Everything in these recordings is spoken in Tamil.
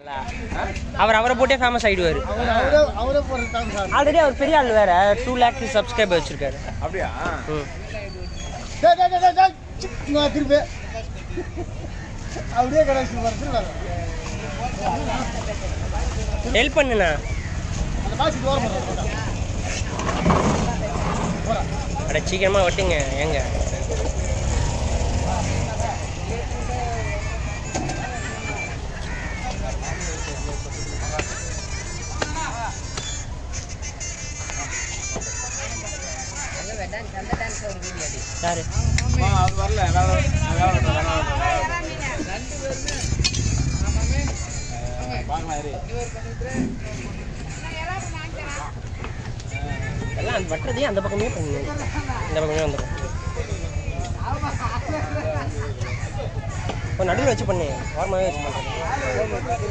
அவர் அவரை போட்டே ஃபேமஸ் ஆயிடுவார் அவரே அவரே போடுறது சார் ஆல்ரெடி அவர் பெரிய ஆள் வேற டூ லேக் சப்ஸ்கிரைபர் வச்சிருக்காரு அப்படியா ம் டேய் டேய் டேய் டேய் சிக், இங்க வா திருப்பி அப்படியே கடைசி வருது ஹெல்ப் பண்ணுண்ணா அந்த காசு ஓரம் பண்ணுறேன் அட சீக்கிரமா வெட்டுங்க ஏங்க யாரு அது வரல வேற வேற பார்க்கலாம் இரு எல்லாம் அந்த வெட்டுறதே அந்த பக்கமே பண்ணுங்க இந்த பக்கமே வந்துடும் இப்போ நடுவில் வச்சு பண்ணு ஓரமாகவே வச்சு பண்ணுறேன்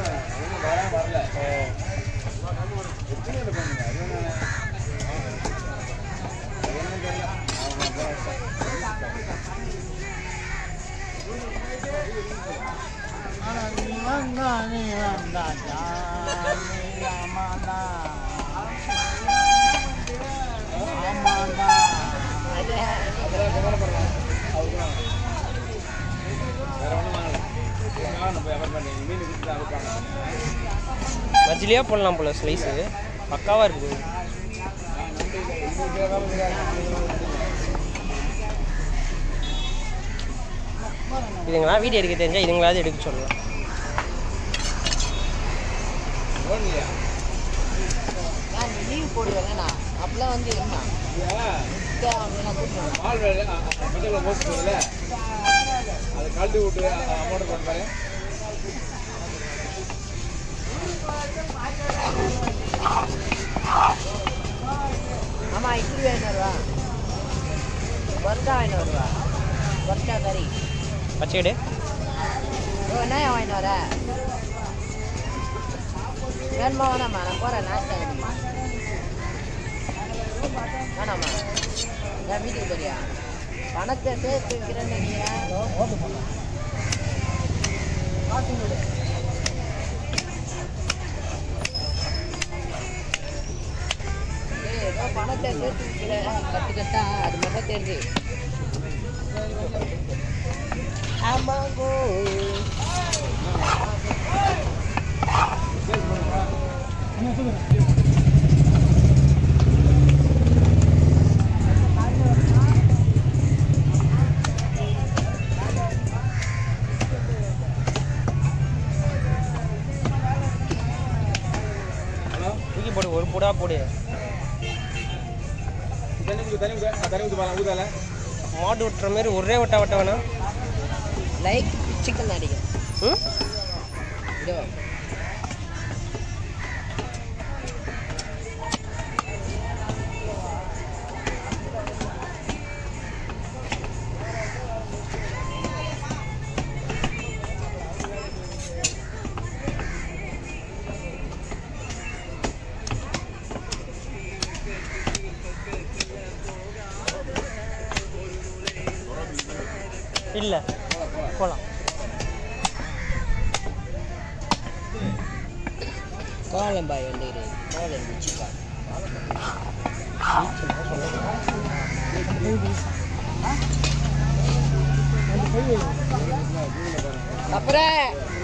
வேற ஒன்றும் வாங்கல நம்ம வியாபாரம் பண்ணி மீன் விற்று அறுப்பாங்க மஜ்ஜிலியாக போடலாம் போல ஸ்லைஸு பக்காவாக இருக்குது இதுங்களா வீடியோ எடுக்க தெரிஞ்சா இதுங்களாவது எடுக்க சொல்லலாம் ஓடலையா லீவ் போடுவேன் அப்பெல்லாம் வந்து என்ன மால் வேலை மஞ்சள் மோசம் போகுதுல்ல அதை கழட்டி விட்டு அமௌண்ட் போட்டு பாரு ஆமா இட்லி வேணும் வருவா வர்க்கா வேணும் வருவா வர்க்கா கறி பச்சைடு ஓ என்ன வாங்கிட்டு வர வேணுமா வேணாமா நான் போகிறேன் நாஸ்டா வேணுமா வேணாமா என் வீட்டுக்கு போறியா பணத்தை சேர்த்து வைக்கிறேன்னு நினைக்கிறேன் ஏய், ஏதோ பணத்தை சேர்த்து வைக்கிறேன் கட்டு கட்டா அது மட்டும் தெரிஞ்சு ஆமாங்கோ தூக்கி போடு ஒரு பூடா போடு தண்ணி ஊத்து, தண்ணி ஊத்து. ஆ, தண்ணி ஊத்து பாருங்க ஊதால மாடு விட்டுற மாதிரி ஒரே வட்டா வட்ட வேணாம் லைக் சிக்கன் அடிக்கிறேன் ம் இதோ இல்லை போகலாம் கோலம்பாய் வந்துரு கோலம் பிடிச்சிப்பா அப்புறம்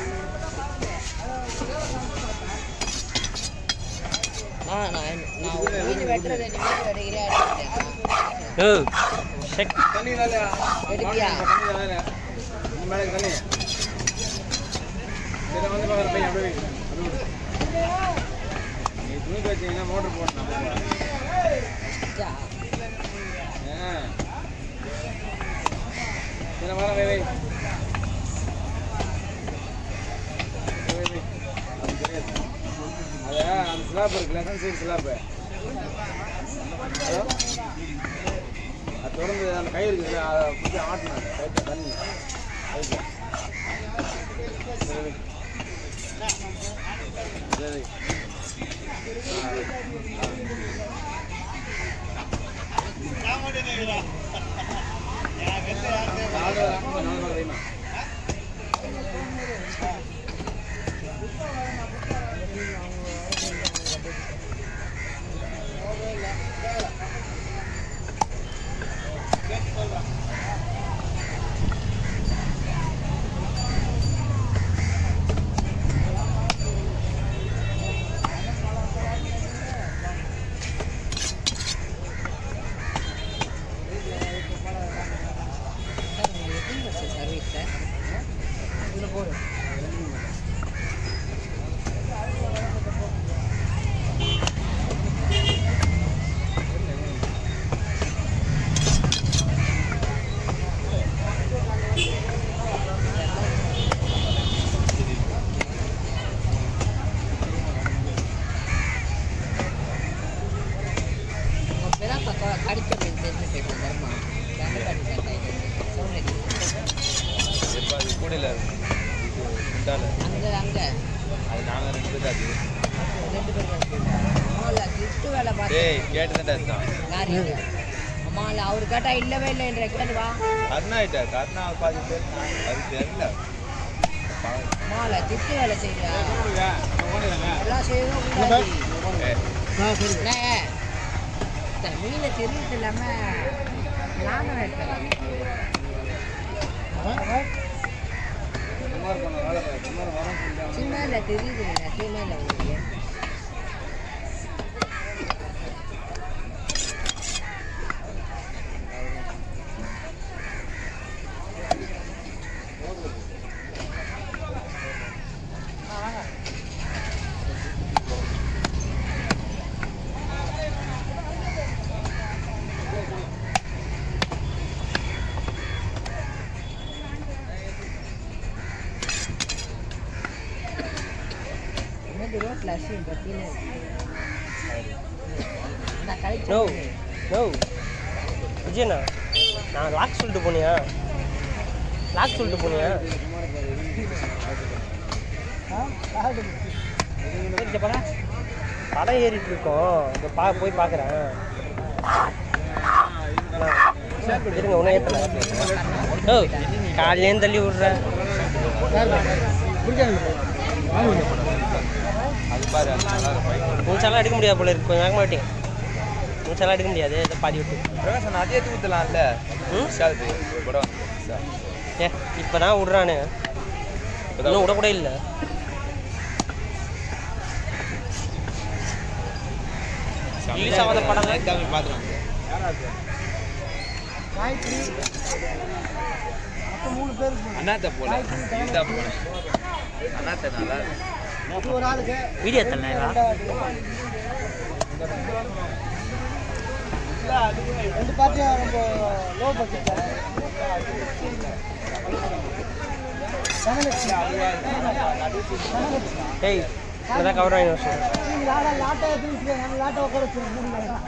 நான் நான் நான் ஒரு மீன் வெட்டுறது ரெண்டு மீன் வெட்டுகிறேன் ஓ ஷெக் தண்ணி தானே எடுப்பியா? தண்ணி தானே இந்த மேலே தண்ணி இதில் வந்து பார்க்குற பையன் அப்படியே வை. அப்படியே விடு. நீ துணி வச்சீங்கன்னா மோட்டர் போடணும் ஆ சரி வர வை வை வை, வை. அது தெரியாது. அது அந்த ஸ்லாப் இருக்குல்ல சைடு ஸ்லாப்பு ஹலோ அது தொடர்ந்து அந்த கை இருக்குல்ல அதை பிடிச்சி ஆட்டணும் கைத்த தண்ணி அதுக்கு சரி வை. சரி நாலு நாலு வைமா அது ரெண்டு பேரும் அம்மா இல்லை கிஃப்ட் வேலை பார்த்து டேய் கேட்டுதான் இருந்தான் யாரு அம்மா இல்லை அவர் கேட்டா இல்லவே இல்லை என்ற கேட்டு வா கர்ணா ஆயிட்டா கர்ணா பாதி பேர் அது தெரியல அம்மா இல்லை கிஃப்ட் வேலை செய்யறியா எல்லாம் செய்யவும் கூடாது ஏய், ஆ சரி அண்ணே, இந்த மீனை தெரியுது இல்லாம லாபம் எடுக்கலாம் சுமார் பண்ண வேலை பாரு. சுமார் வரோம் சொல்லி சின்ன இல்லை தெரியுது நெசமே இல்லை உங்களுக்கு என்னது ரோட்டில் அரிசி பற்றியில் நான் கழிச்சு நோ நோ விஜயண்ணா நான் லாக் சொல்லிட்டு போனியா லாக் சொல்லிட்டு போனியா இங்க பாரேன். படம் ஏறிட்டு இருக்கோம் இங்க பா போய் பார்க்குறேன் இருங்க உன்னை ஏற்றல ஓ காலையிலேருந்து தள்ளி விட்றேன் அது பாரு அது நல்லா இருக்கும் பைக் மூச்சாலாம் எடுக்க முடியாது போல இருக்கு கொஞ்சம் வேகமாக மாட்டேன் மூச்சாலாம் எடுக்க முடியாது இதை பாதி விட்டு பிரகாசன் அதே தூத்தலாம்ல ம் விஷாலுக்கு ஒரு படம் வந்து விஷால். ஏ இப்போ தான் விட்றானு இன்னும் விடக்கூட இல்லை ரிலீஸ் ஆகாத படம் தமிழ் பார்த்துருவாங்க அப்போ மூணு பேர் அண்ணாத்த போல இதுதான் போல அண்ணாத்த நல்லா இருக்கு. இது ஒரு ஆளுக்கு வீடியோ தரலாம் ரெண்டு பார்ட்டியும் ரொம்ப லோ பட்ஜெட் தனலட்சுமி தனலட்சுமி ஏய் இதான் கவர் வாங்கி வச்சு நீங்கள் லாடா லாட்டை எடுத்து நம்ம லாட்டை உட்கார வச்சு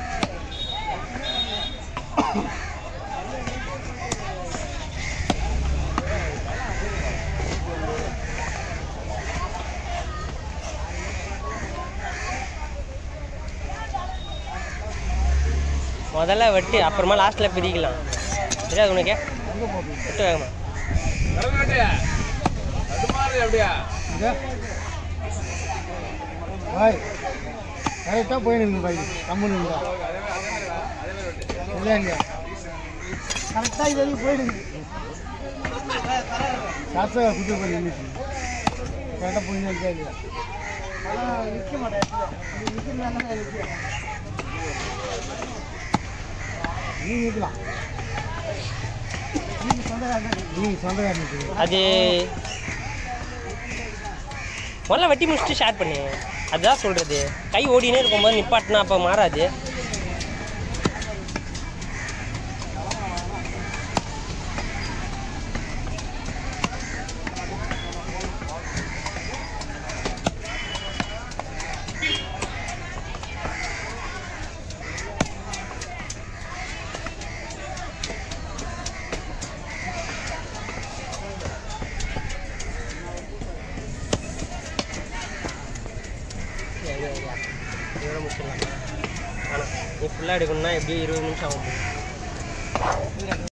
முதல்ல வெட்டு அப்புறமா லாஸ்ட்டில் பிரிக்கலாம் தெரியாது உனக்கு வெட்டு வேகமா பாய் கரெக்டாக போய் நின்று பாய் கம்மு நின்று இல்லைங்க கரெக்டாக இது வரைக்கும் போயிடுங்க காசை புது பண்ணி நின்றுச்சு கரெக்டாக போய் நிற்கா இல்லையா ஆனால் நிற்க மாட்டேன் நிற்கிறதுனால நிற்கிறேன் நீ நிற்கலாம் நீங்க சொந்தக்காரன் நீங்க சொந்தக்காரன் நிற்கிறீங்க அது முதல்ல வெட்டி முடிச்சுட்டு ஷேர் பண்ணு அதுதான் சொல்கிறது கை ஓடினே இருக்கும்போது நிப்பாட்டினா அப்போ மாறாது இதோட முடிச்சிடலாம் ஆனால் நீ ஃபுல்லாக எடுக்கணும்னா எப்படியும் இருபது நிமிஷம் ஆகும்